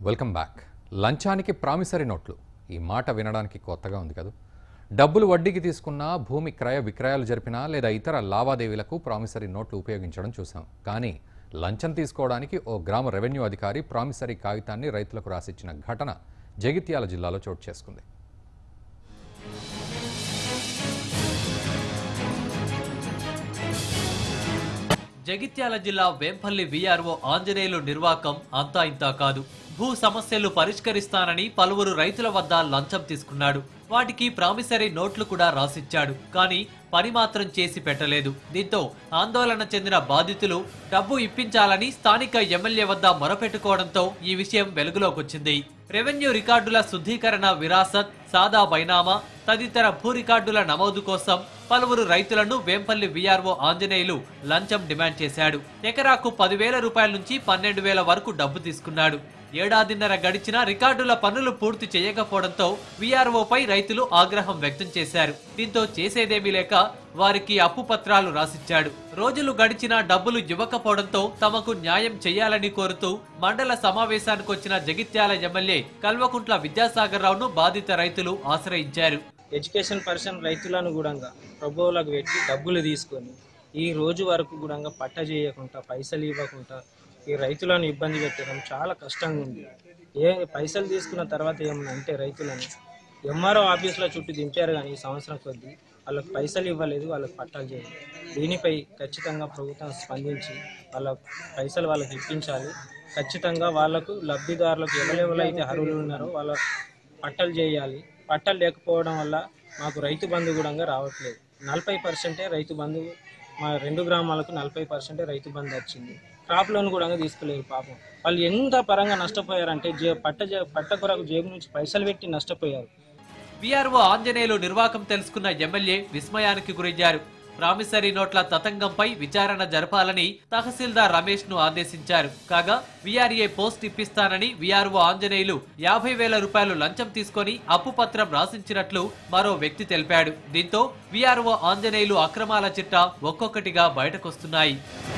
welcome back లంచానికి promissory నోట్లు ఈ మాట వినడానికి కొత్తగా ఉంది కదా డబ్బులు వడ్డీకి తీసుకున్నా భూమి క్రయ విక్రయాలు జరిపినా లేదా ఇతర లావాదేవీలకు ప్రామిసరీ నోట్లు ఉపయోగించడం చూసాం కానీ లంచం తీసుకోవడానికి ఓ గ్రామ రెవెన్యూ అధికారి ప్రామిసరీ కాగితాన్ని రైతులకు రాసిచ్చిన ఘటన జగిత్యాల జిల్లాలో చోటు చేసుకుంది జగిత్యాల జిల్లా వేంపల్లి వీఆర్ఓ ఆంజనేయులు నిర్వాకం అంతా ఇంతా కాదు భూ సమస్యలు పరిష్కరిస్తానని పలువురు రైతుల వద్ద లంచం తీసుకున్నాడు వాటికి ప్రామిసరీ నోట్లు కూడా రాసిచ్చాడు కానీ పని మాత్రం చేసి పెట్టలేదు దీంతో ఆందోళన చెందిన బాధితులు డబ్బు ఇప్పించాలని స్థానిక ఎమ్మెల్యే వద్ద మొరపెట్టుకోవడంతో ఈ విషయం వెలుగులోకొచ్చింది రెవెన్యూ రికార్డుల శుద్ధీకరణ విరాసత్ సాదా బైనామా తదితర భూ రికార్డుల నమోదు కోసం పలువురు రైతులను వేంపల్లి వీఆర్ఓ ఆంజనేయులు లంచం డిమాండ్ చేశాడు ఎకరాకు పదివేల రూపాయల నుంచి పన్నెండు వేల వరకు డబ్బు తీసుకున్నాడు ఏడాదిన్నర గడిచినా రికార్డుల పనులు పూర్తి చేయకపోవడంతో వీఆర్ఓపై రైతులు ఆగ్రహం వ్యక్తం చేశారు దీంతో చేసేదేమీ లేక వారికి అప్పు పత్రాలు రాసిచ్చాడు రోజులు గడిచినా డబ్బులు ఇవ్వకపోవడంతో తమకు న్యాయం చేయాలని కోరుతూ మండల సమావేశానికి వచ్చిన జగిత్యాల ఎమ్మెల్యే కల్వకుంట్ల విద్యాసాగర్ రావును బాధిత రైతులు ఆశ్రయించారు ఎడ్యుకేషన్ పర్సన్ రైతులను కూడా ప్రభువులకు పెట్టి డబ్బులు తీసుకొని ఈ రోజు వరకు కూడా పట్ట చేయకుండా పైసలు ఇవ్వకుండా ఈ రైతులను ఇబ్బంది పెట్టడం చాలా కష్టంగా ఉంది ఏ పైసలు తీసుకున్న తర్వాత ఏమన్నా అంటే రైతులను ఎంఆర్ఓ ఆఫీసులో చుట్టూ దింపారు కానీ ఈ సంవత్సరం కొద్దీ వాళ్ళకి పైసలు ఇవ్వలేదు వాళ్ళకి పట్టాలు చేయలేదు దీనిపై ఖచ్చితంగా ప్రభుత్వం స్పందించి వాళ్ళ పైసలు వాళ్ళకి ఇప్పించాలి ఖచ్చితంగా వాళ్ళకు లబ్ధిదారులకు ఎవరెవరైతే అర్హులు ఉన్నారో వాళ్ళ పట్టలు చేయాలి పట్టలు లేకపోవడం వల్ల మాకు రైతు బంధు కూడా రావట్లేదు నలభై పర్సెంటే రైతు బంధు మా రెండు గ్రామాలకు నలభై పర్సెంటే రైతు బంధు వచ్చింది క్రాప్ లోన్ కూడా తీసుకోలేరు పాపం వాళ్ళు ఎంత పరంగా నష్టపోయారంటే జే పట్ట జే- పట్ట కొరకు జేబు నుంచి పైసలు పెట్టి నష్టపోయారు వీఆర్ఓ ఆంజనేయులు నిర్వాకం తెలుసుకున్న ఎమ్మెల్యే విస్మయానికి గురయ్యారు ప్రామిసరీ నోట్ల తతంగంపై విచారణ జరపాలని తహసీల్దార్ రమేష్ ను ఆదేశించారు కాగా వీఆర్ఏ పోస్ట్ ఇప్పిస్తానని వీఆర్ఓ ఆంజనేయులు యాభై వేల రూపాయలు లంచం తీసుకొని అప్పు పత్రం రాసించినట్లు మరో వ్యక్తి తెలిపాడు దీంతో వీఆర్ఓ ఆంజనేయులు అక్రమాల చిట్టా ఒక్కొక్కటిగా బయటకొస్తున్నాయి